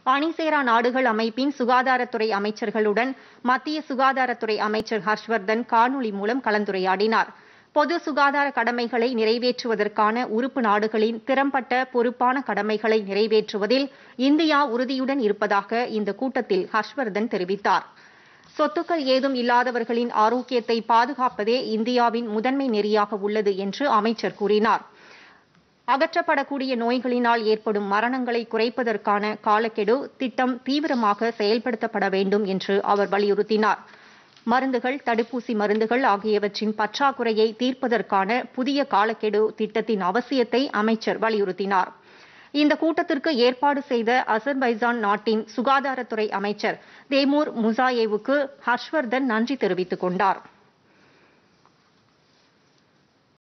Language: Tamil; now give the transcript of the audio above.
அணிசேரா நாடுகள் அமைப்பின் சுகாதாரத்துறை அமைச்சர்களுடன் மத்திய சுகாதாரத்துறை அமைச்சர் ஹர்ஷ்வர்தன் காணொலி மூலம் கலந்துரையாடினார் பொது சுகாதார கடமைகளை நிறைவேற்றுவதற்கான உறுப்பு நாடுகளின் திறம்பட்ட பொறுப்பான கடமைகளை நிறைவேற்றுவதில் இந்தியா உறுதியுடன் இருப்பதாக இந்த கூட்டத்தில் ஹர்ஷ்வர்தன் தெரிவித்தார் சொத்துக்கள் ஏதும் இல்லாதவர்களின் ஆரோக்கியத்தை பாதுகாப்பதே இந்தியாவின் முதன்மை நெறியாக உள்ளது என்று அமைச்சர் கூறினார் அகற்றப்படக்கூடிய நோய்களினால் ஏற்படும் மரணங்களை குறைப்பதற்கான காலக்கெடு திட்டம் தீவிரமாக செயல்படுத்தப்பட வேண்டும் என்று அவர் வலியுறுத்தினார் மருந்துகள் தடுப்பூசி மருந்துகள் ஆகியவற்றின் பற்றாக்குறையை தீர்ப்பதற்கான புதிய காலக்கெடு திட்டத்தின் அவசியத்தை அமைச்சர் வலியுறுத்தினார் இந்த கூட்டத்திற்கு ஏற்பாடு செய்த அசர்பைசான் நாட்டின் சுகாதாரத்துறை அமைச்சர் தேமூர் முசாயேவுக்கு ஹர்ஷ்வர்தன் நன்றி தெரிவித்துக் கொண்டார்